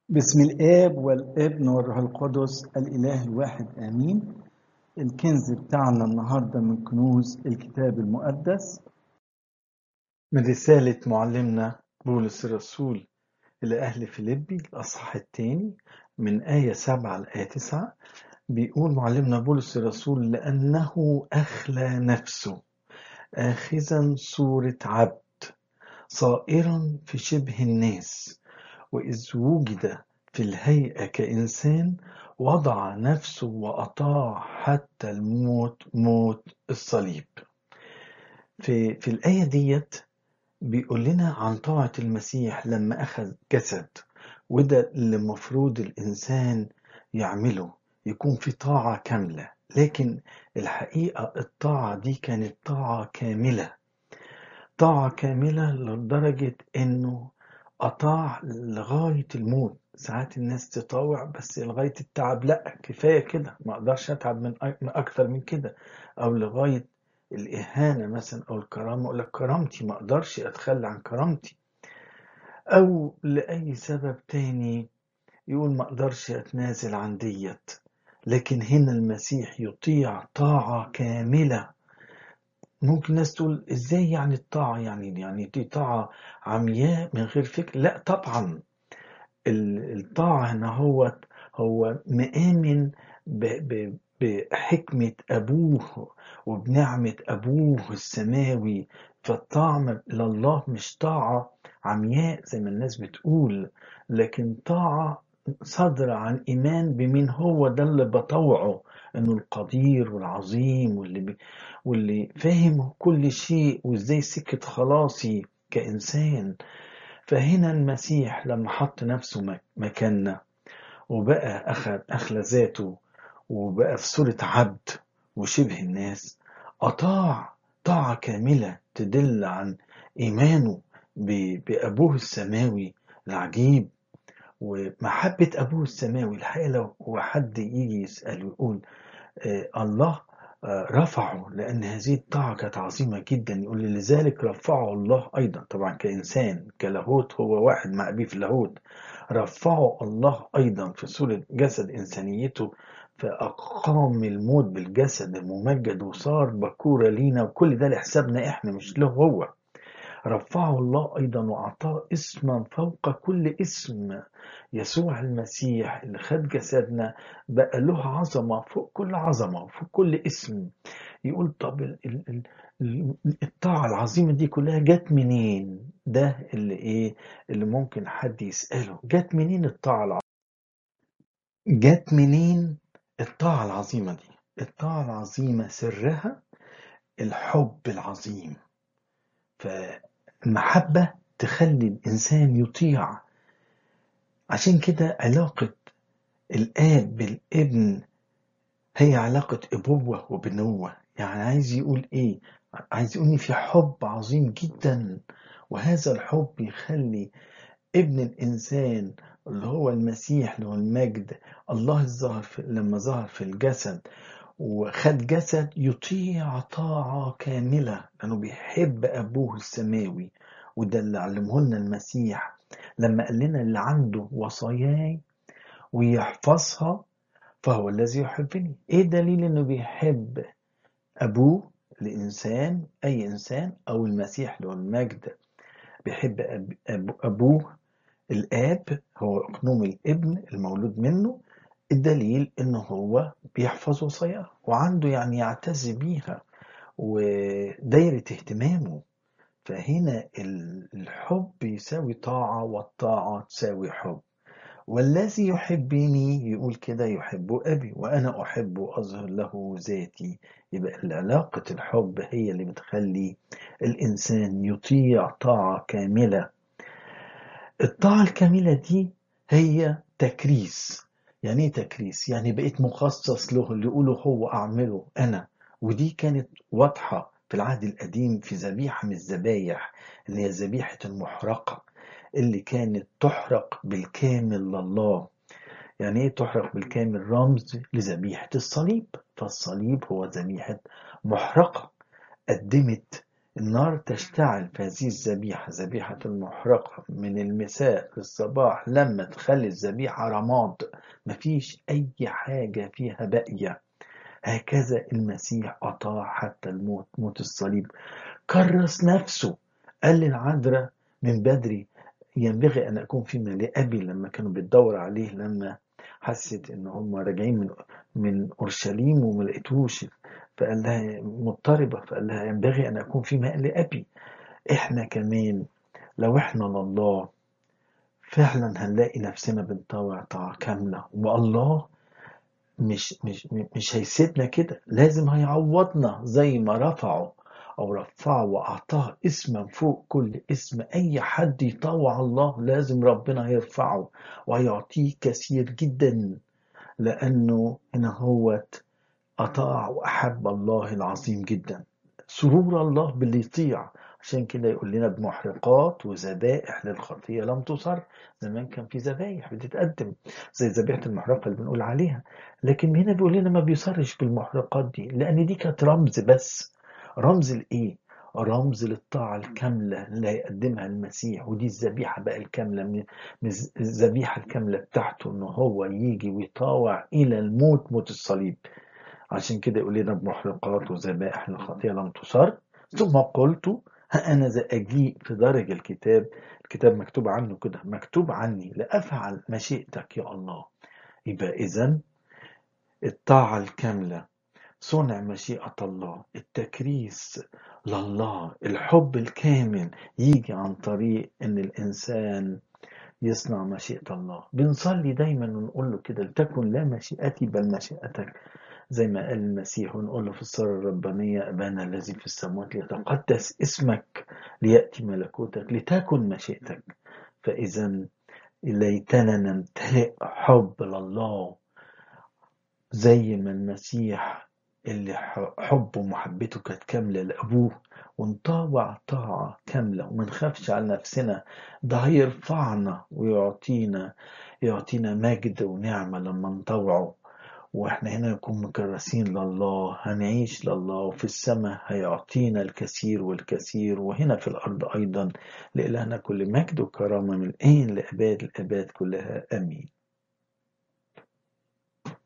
بسم الآب والابن والروح القدس الإله الواحد آمين الكنز بتاعنا النهاردة من كنوز الكتاب المقدس من رسالة معلمنا بولس الرسول إلى أهل فيليبي الأصحاح الثاني من آية سبعة لآية تسعة بيقول معلمنا بولس الرسول لأنه أخلى نفسه آخذا صورة عبد صائرا في شبه الناس وإذ وجد في الهيئة كإنسان وضع نفسه وأطاع حتى الموت موت الصليب في, في الآية ديت بيقول لنا عن طاعة المسيح لما أخذ جسد وده اللي المفروض الإنسان يعمله يكون في طاعة كاملة لكن الحقيقة الطاعة دي كانت طاعة كاملة طاعة كاملة لدرجة إنه أطاع لغاية الموت ساعات الناس تطاوع بس لغاية التعب لا كفاية كده ما أقدرش أتعب من أكتر من كده أو لغاية الإهانة مثلا أو الكرامة أقول لك كرامتي ما أقدرش أتخلى عن كرامتي أو لأي سبب تاني يقول ما أقدرش أتنازل عن ديت لكن هنا المسيح يطيع طاعة كاملة ممكن الناس تقول ازاي يعني الطاعة يعني يعني دي طاعة عمياء من غير فكر لا طبعا الطاعة هنا هو هو مآمن بحكمة أبوه وبنعمة أبوه السماوي فالطاعة لله مش طاعة عمياء زي ما الناس بتقول لكن طاعة صادرة عن إيمان بمين هو ده اللي بطوعه إنه القدير والعظيم واللي بي واللي فاهم كل شيء وإزاي سكة خلاصي كإنسان فهنا المسيح لما حط نفسه مكاننا وبقى أخذ أخلى ذاته وبقى في صورة عبد وشبه الناس أطاع طاعة كاملة تدل عن إيمانه بأبوه السماوي العجيب ومحبة أبوه السماوي الحقيقة لو هو حد يجي يسأل ويقول آه الله آه رفعه لأن هذه الطاعة كانت عظيمة جدا يقول لذلك رفعه الله أيضا طبعا كإنسان كلاهوت هو واحد مع أبيه في اللاهوت رفعه الله أيضا في صورة جسد إنسانيته فأقام الموت بالجسد الممجد وصار بكورة لينا وكل ده لحسابنا إحنا مش له هو رفعه الله أيضا وأعطاه اسما فوق كل اسم يسوع المسيح اللي خد جسدنا بقى له عظمة فوق كل عظمة وفوق كل اسم يقول طب الطاعة العظيمة دي كلها جت منين ده اللي ايه اللي ممكن حد يسأله جت منين الطاعة العظيمة جت منين الطاعة العظيمة دي الطاعة العظيمة سرها الحب العظيم فالمحبة تخلي الإنسان يطيع عشان كده علاقة الآب بالابن هي علاقة أبوة وبنوة يعني عايز يقول إيه عايز يقول إن في حب عظيم جدا وهذا الحب يخلي ابن الإنسان اللي هو المسيح اللي هو المجد الله الظاهر لما ظهر في الجسد وخد جسد يطيع طاعة كاملة لأنه بيحب أبوه السماوي وده اللي علمه لنا المسيح لما قال لنا اللي عنده وصاياي ويحفظها فهو الذي يحبني ايه دليل انه بيحب ابوه الانسان اي انسان او المسيح له المجد بيحب أب أب ابوه الاب هو اقنوم الابن المولود منه الدليل انه هو بيحفظ وصاياه وعنده يعني يعتز بيها ودايرة اهتمامه فهنا الحب يساوي طاعة والطاعة تساوي حب والذي يحبني يقول كده يحب أبي وأنا أحب أظهر له ذاتي يبقى علاقة الحب هي اللي بتخلي الإنسان يطيع طاعة كاملة الطاعة الكاملة دي هي تكريس يعني ايه تكريس يعني بقيت مخصص له اللي يقوله هو أعمله أنا ودي كانت واضحة في العهد القديم في ذبيحة من الذبايح اللي هي ذبيحة المحرقة اللي كانت تحرق بالكامل لله يعني ايه تحرق بالكامل رمز لذبيحة الصليب فالصليب هو ذبيحة محرقة قدمت النار تشتعل في هذه الذبيحة ذبيحة المحرقة من المساء للصباح لما تخلي الذبيحة رماد مفيش أي حاجة فيها باقية هكذا المسيح أطاع حتى الموت موت الصليب كرس نفسه قال للعذراء من بدري ينبغي أن أكون في لأبي لما كانوا بيدور عليه لما حست إن هم راجعين من من أورشليم وما لقيتوش فقال لها مضطربة فقال لها ينبغي أن أكون في ماء لأبي إحنا كمان لو إحنا لله فعلا هنلاقي نفسنا بنطوع طاعة كاملة والله مش مش مش هيسيبنا كده لازم هيعوضنا زي ما رفعه أو رفعه وأعطاه اسما فوق كل اسم أي حد يطوع الله لازم ربنا هيرفعه وهيعطيه كثير جدا لأنه هنا هوت أطاع وأحب الله العظيم جدا سرور الله باللي يطيع عشان كده يقول لنا بمحرقات وذبائح للخطية لم تصر زمان كان في ذبايح بتتقدم زي ذبيحة المحرقة اللي بنقول عليها لكن هنا بيقول لنا ما بيصرش بالمحرقات دي لأن دي كانت رمز بس رمز لإيه؟ رمز للطاعة الكاملة اللي هيقدمها المسيح ودي الذبيحة بقى الكاملة من الذبيحة الكاملة بتاعته إن هو يجي ويطاوع إلى الموت موت الصليب عشان كده يقول لنا بمحرقات وذبائح للخطية لم تصر ثم قلت ها أنا ذا أجيء في درج الكتاب الكتاب مكتوب عنه كده مكتوب عني لأفعل مشيئتك يا الله يبقى إذا الطاعة الكاملة صنع مشيئة الله التكريس لله الحب الكامل يجي عن طريق ان الانسان يصنع مشيئة الله بنصلي دايما ونقول له كده لتكن لا مشيئتي بل مشيئتك زي ما قال المسيح ونقول له في الصلاة الربانية أبانا الذي في السماوات ليتقدس اسمك ليأتي ملكوتك لتكن مشيئتك فإذا ليتنا نمتلئ حب لله زي ما المسيح اللي حبه ومحبته كانت كاملة لأبوه ونطاوع طاعة كاملة وما نخافش على نفسنا ده هيرفعنا ويعطينا يعطينا مجد ونعمة لما نطوعه واحنا هنا نكون مكرسين لله هنعيش لله وفي السماء هيعطينا الكثير والكثير وهنا في الأرض أيضا لإلهنا كل مجد وكرامة من الآن لأباد الأباد كلها آمين